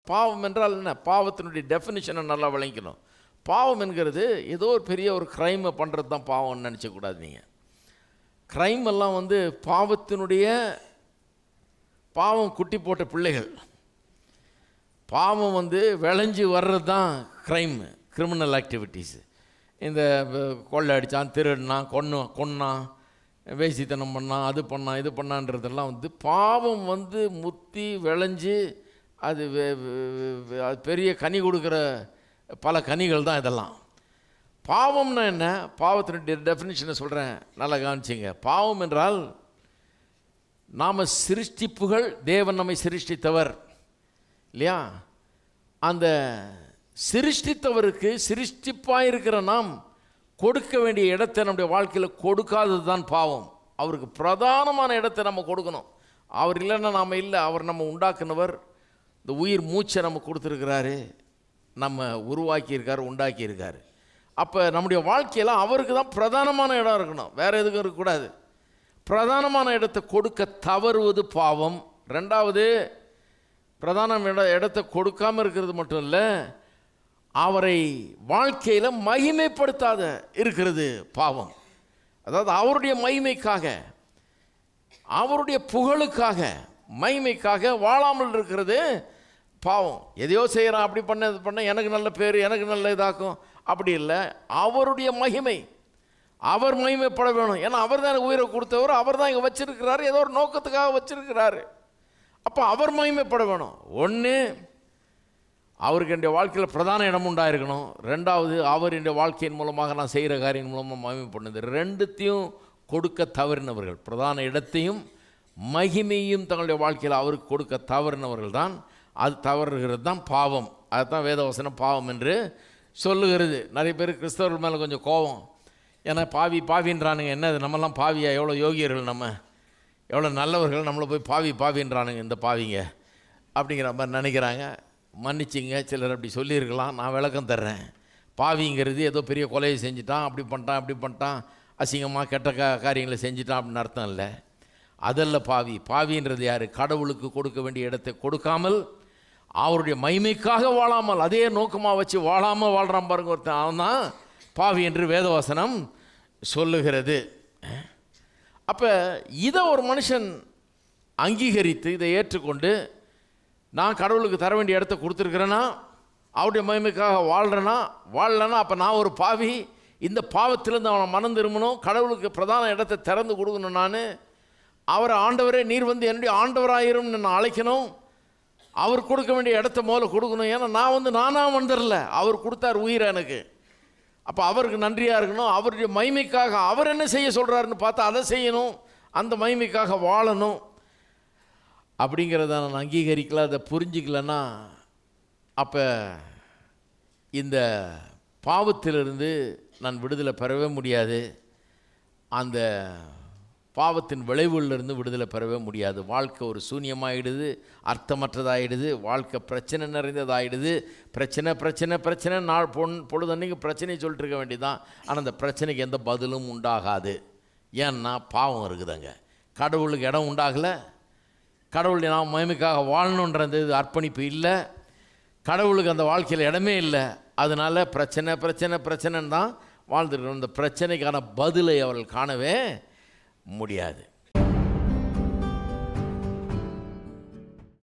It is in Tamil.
பாவம் என்றால் என்ன பாவத்தினுடைய டெஃபினிஷனை நல்லா விளங்கிக்கணும் பாவம் என்கிறது ஏதோ ஒரு பெரிய ஒரு க்ரைமை பண்ணுறது தான் பாவம்னு நினச்சக்கூடாது நீங்கள் க்ரைம் எல்லாம் வந்து பாவத்தினுடைய பாவம் குட்டி போட்ட பிள்ளைகள் பாவம் வந்து விளைஞ்சி வர்றது தான் க்ரைம் கிரிமினல் ஆக்டிவிட்டீஸ் இந்த வ- கொள்ளை அடித்தான் திருடினான் கொன்னு கொன்னான் வேசித்தனம் பண்ணான் அது பண்ணான் இது பண்ணான்றதெல்லாம் வந்து பாவம் வந்து முத்தி விளைஞ்சு அது வே- வே- வே- அது பெரிய கனி கொடுக்குற பல கனிகள் தான் இதெல்லாம் பாவம்னா என்ன பாவத்தினுடைய டெஃபினிஷனை சொல்கிறேன் நல்லா கவனிச்சிங்க பாவம் என்றால் நாம் சிருஷ்டிப்புகள் தேவன் நம்மை சிருஷ்டித்தவர் இல்லையா அந்த சிருஷ்டித்தவருக்கு சிருஷ்டிப்பாக இருக்கிற நாம் கொடுக்க வேண்டிய இடத்தை நம்முடைய வாழ்க்கையில் கொடுக்காதது தான் பாவம் அவருக்கு பிரதானமான இடத்தை நம்ம கொடுக்கணும் அவர் இல்லைன்னா நாம் இல்லை அவர் நம்ம உண்டாக்குனவர் இந்த உயிர் மூச்சை நம்ம கொடுத்துருக்கிறாரு நம்ம உருவாக்கியிருக்காரு உண்டாக்கியிருக்காரு அப்போ நம்முடைய வாழ்க்கையில் அவருக்கு தான் பிரதானமான இடம் இருக்கணும் வேறு எதுக்கும் இருக்கக்கூடாது பிரதானமான இடத்தை கொடுக்க தவறுவது பாவம் ரெண்டாவது பிரதான இட இடத்தை கொடுக்காம இருக்கிறது மட்டும் இல்லை அவரை வாழ்க்கையில் மகிமைப்படுத்தாத இருக்கிறது பாவம் அதாவது அவருடைய மகிமைக்காக அவருடைய புகழுக்காக மகிமைக்காக வாழாமல் இருக்கிறது பாவம் எதையோ செய்கிறான் அப்படி பண்ண இது பண்ண எனக்கு நல்ல பேர் எனக்கு நல்ல இதாக்கும் அப்படி இல்லை அவருடைய மகிமை அவர் மகிமைப்பட வேணும் ஏன்னா அவர் தான் எனக்கு உயிரை கொடுத்தவர் அவர் தான் இங்கே வச்சிருக்கிறாரு ஏதோ ஒரு நோக்கத்துக்காக வச்சிருக்கிறாரு அப்போ அவர் மகிமைப்பட வேணும் ஒன்று அவருக்கு என்னுடைய வாழ்க்கையில் பிரதான இடம் உண்டாயிருக்கணும் ரெண்டாவது அவர் என்னுடைய வாழ்க்கையின் மூலமாக நான் செய்கிற காரியம் மூலமாக மகிமைப்படுது ரெண்டுத்தையும் கொடுக்க தவறினவர்கள் பிரதான இடத்தையும் மகிமையும் தங்களுடைய வாழ்க்கையில் அவருக்கு கொடுக்க தவறினவர்கள் தான் அது தவறுகிறது தான் பாவம் அதுதான் வேதவசனம் பாவம் என்று சொல்லுகிறது நிறைய பேர் கிறிஸ்தவர்கள் மேலே கொஞ்சம் கோபம் ஏன்னா பாவி பாவின்றானுங்க என்னது நம்மலாம் பாவியா எவ்வளோ யோகியர்கள் நம்ம எவ்வளோ நல்லவர்கள் நம்மளை போய் பாவி பாவின்றானுங்க இந்த பாவிங்க அப்படிங்கிற மாதிரி நினைக்கிறாங்க மன்னிச்சிங்க சிலர் அப்படி சொல்லியிருக்கலாம் நான் விளக்கம் தர்றேன் பாவிங்கிறது ஏதோ பெரிய கொலையை செஞ்சுட்டான் அப்படி பண்ணிட்டான் அப்படி பண்ணிட்டான் அசிங்கமாக கெட்ட கா காரியங்களை செஞ்சுட்டான் அப்படின்னு அர்த்தம் இல்லை அதல்ல பாவி பாவின்றது யார் கடவுளுக்கு கொடுக்க வேண்டிய இடத்தை கொடுக்காமல் அவருடைய மகிமைக்காக வாழாமல் அதே நோக்கமாக வச்சு வாழாமல் வாழ்கிறான் பாருங்க ஒருத்தன் அவன் தான் பாவி என்று வேதவசனம் சொல்லுகிறது அப்போ இதை ஒரு மனுஷன் அங்கீகரித்து இதை ஏற்றுக்கொண்டு நான் கடவுளுக்கு தர வேண்டிய இடத்த கொடுத்துருக்குறேன்னா அவருடைய மகிமைக்காக வாழ்கிறேன்னா வாழலன்னா அப்போ நான் ஒரு பாவி இந்த பாவத்திலேருந்து அவனை மனம் திரும்பணும் கடவுளுக்கு பிரதான இடத்தை திறந்து கொடுக்கணும் நான் அவரை ஆண்டவரே நீர் வந்து என்னுடைய ஆண்டவராயிரும் நான் அழைக்கணும் அவர் கொடுக்க வேண்டிய இடத்த முதல்ல கொடுக்கணும் ஏன்னா நான் வந்து நானாக வந்துடல அவர் கொடுத்தார் உயிரை எனக்கு அப்போ அவருக்கு நன்றியாக இருக்கணும் அவருடைய மகிமைக்காக அவர் என்ன செய்ய சொல்கிறாருன்னு பார்த்தா அதை செய்யணும் அந்த மகிமைக்காக வாழணும் அப்படிங்கிறத நான் அங்கீகரிக்கல அதை புரிஞ்சிக்கலன்னா அப்போ இந்த பாவத்திலிருந்து நான் விடுதலை பெறவே முடியாது அந்த பாவத்தின் விளைவுகளிலிருந்து விடுதலை பெறவே முடியாது வாழ்க்கை ஒரு சூன்யமாகிடுது அர்த்தமற்றதாகிடுது வாழ்க்கை பிரச்சனை நிறைந்ததாகிடுது பிரச்சனை பிரச்சனை பிரச்சனை நாள் பொன் பொழுதன்னைக்கு பிரச்சனையை சொல்லிட்டு இருக்க வேண்டியதான் ஆனால் அந்த பிரச்சனைக்கு எந்த பதிலும் உண்டாகாது ஏன்னா பாவம் இருக்குதுங்க கடவுளுக்கு இடம் உண்டாகலை கடவுளுடைய நாம் மகிமைக்காக வாழணுன்றது இது அர்ப்பணிப்பு இல்லை கடவுளுக்கு அந்த வாழ்க்கையில் இடமே இல்லை அதனால பிரச்சனை பிரச்சனை பிரச்சனைன்னு தான் வாழ்ந்துருக்கணும் இந்த பிரச்சனைக்கான பதிலை அவர்கள் காணவே முடியாது